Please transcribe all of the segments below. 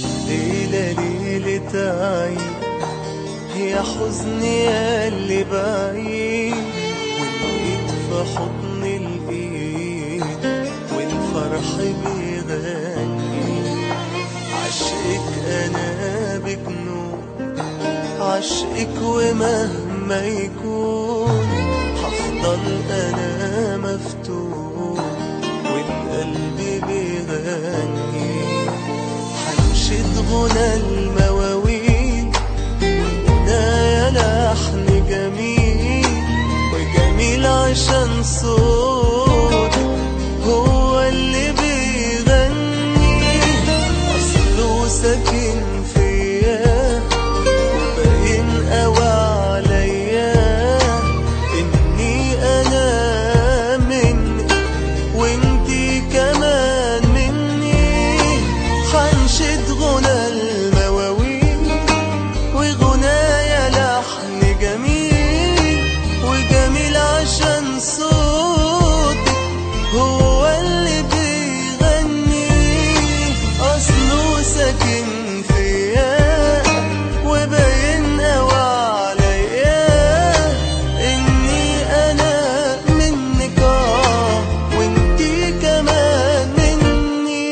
ليلة ليلة عيد يا حزني يا اللي بعيد والايد في حضن الايد والفرح بيغني عشقك انا بجنون عشقك ومهما يكون هفضل انا مفتون والقلب بيغني هنشد غنى المواويل وغنايا لحن جميل وجميل عشان صوت هو اللي بيغني اصله ساكن فيا وباين قوي عليا اني انا منك وانتي كمان مني حنشد غنى المواويل وغنايا لحن جميل وجميل عشان صوتك هو اللي بيغني اصله ساكن فيا وباين قوي عليا اني انا منك اه وانتي كمان مني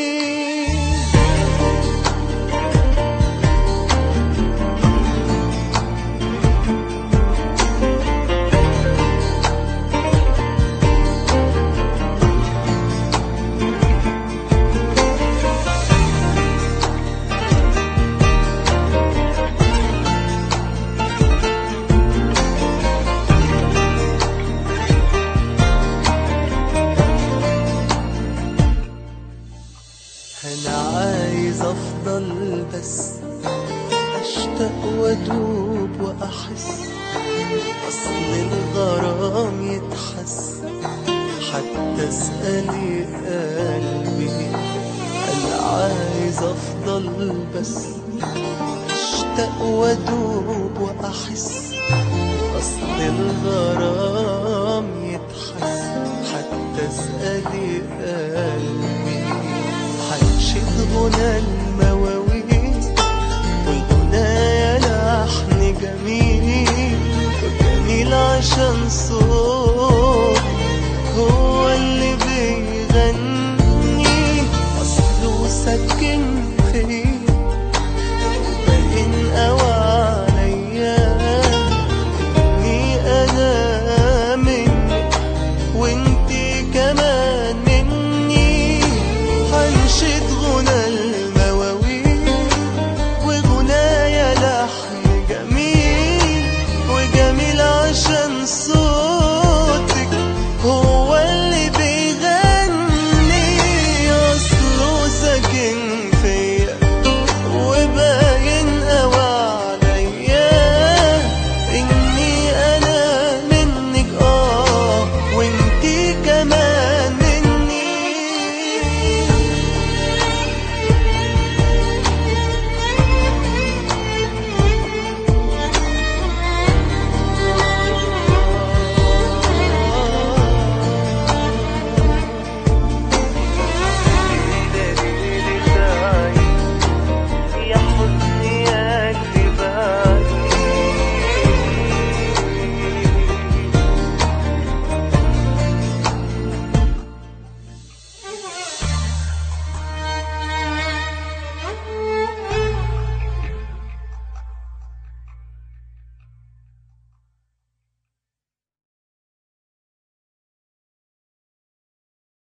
انا عايز افضل بس اشتاق وادوب واحس اصل الغرام يتحس حتى اسالي قلبي انا عايز افضل بس اشتاق وادوب واحس اصل الغرام يتحس حتى اسالي قلبي هنشد غنى